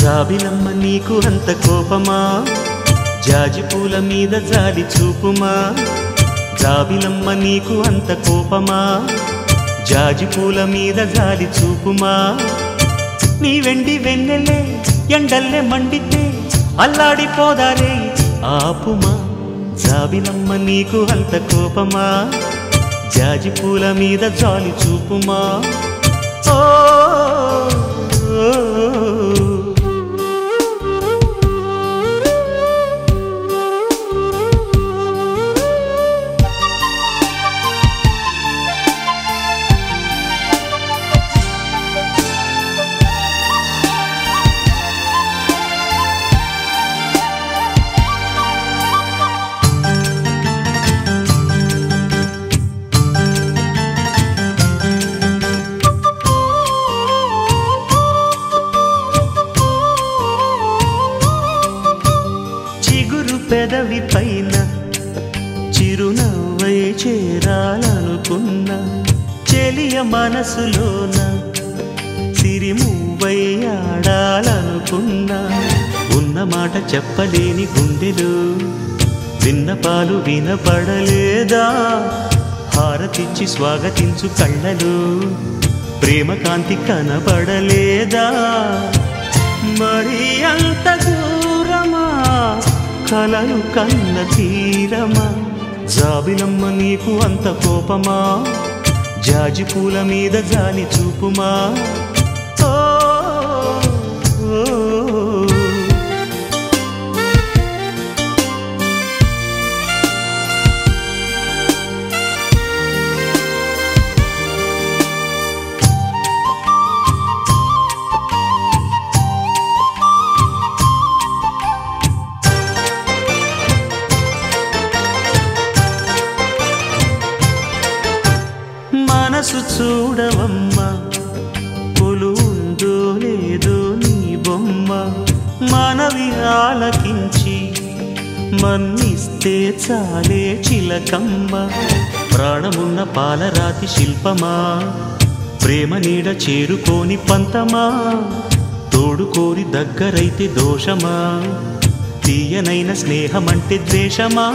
జాబిలమ్మ నీకు అంత కోపమా జాజి పూల మీద జాలి చూపుమా జాబిలమ్మ నీకు అంత కోపమా జాజి పూల మీద జాలి చూపుమా నీ వెండి వెన్నెలే ఎండల్లే మండితే అల్లాడిపోదారే ఆపుమా జాబిలమ్మ నీకు అంత కోపమా జాజి పూల మీద జాలి చూపుమా ఓ, ఓ, ఓ. చిగురు పెదవి పైన చిరునవ్వై చేరాలనుకున్నా చెలియ మనసులోన సిరిమువ్వై ఆడాలనుకున్నా ఉన్న మాట చెప్పలేని గుండెలు విన్నపాలు వినపడలేదా హారతిచ్చి స్వాగతించు కళ్ళలు ప్రేమ కాంతి కనబడలేదా మరి అంత దూరమా కలలు కన్న తీరమా జాబిలమ్మ నీకు అంత కోపమా జాజి పూల మీద జాలి చూపుమా ఓ, ఓ, ఓ. మనసు చూడవమ్మా పులు ఉందో లేదో నీ బొమ్మ మనవి ఆలకించి మన్నిస్తే చాలే చిలకమ్మ ప్రాణమున్న పాలరాతి శిల్పమా ప్రేమ నీడ చేరుకోని పంతమా తోడుకోరి దగ్గరైతే దోషమా తీయనైన స్నేహమంటే ద్వేషమా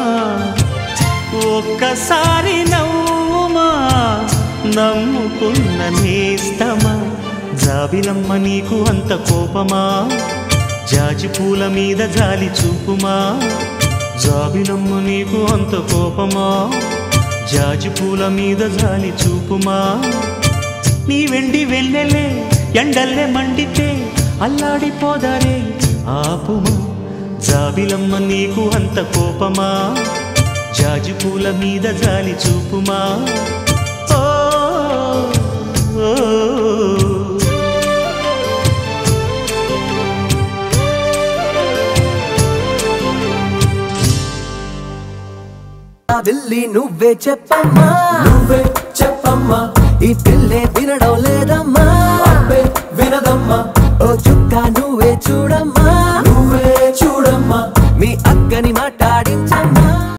ఒక్కసారి నవ్వుమా నమ్ముకున్న నేస్తమా జాబిలమ్మ నీకు అంత కోపమా జాజి పూల మీద జాలి చూపుమా జాబిలమ్మ నీకు అంత కోపమా జాజి పూల మీద జాలి చూపుమా నీ వెండి వెన్నెలే ఎండల్లే మండితే అల్లాడిపోదారే ఆపుమా జాబిలమ్మ నీకు అంత కోపమా జాజి పూల మీద జాలి చూపుమా ఓ, ఓ, ఓ. ఆ విల్లి నువ్వే చెప్పమ్మా నువ్వే చెప్పమ్మా ఈ పిల్లే వినడం లేదమ్మా అబ్బే వినదమ్మా ఓ చుక్క నువ్వే చూడమ్మా నువ్వే చూడమ్మా మీ అక్కని మాట్లాడించమ్మా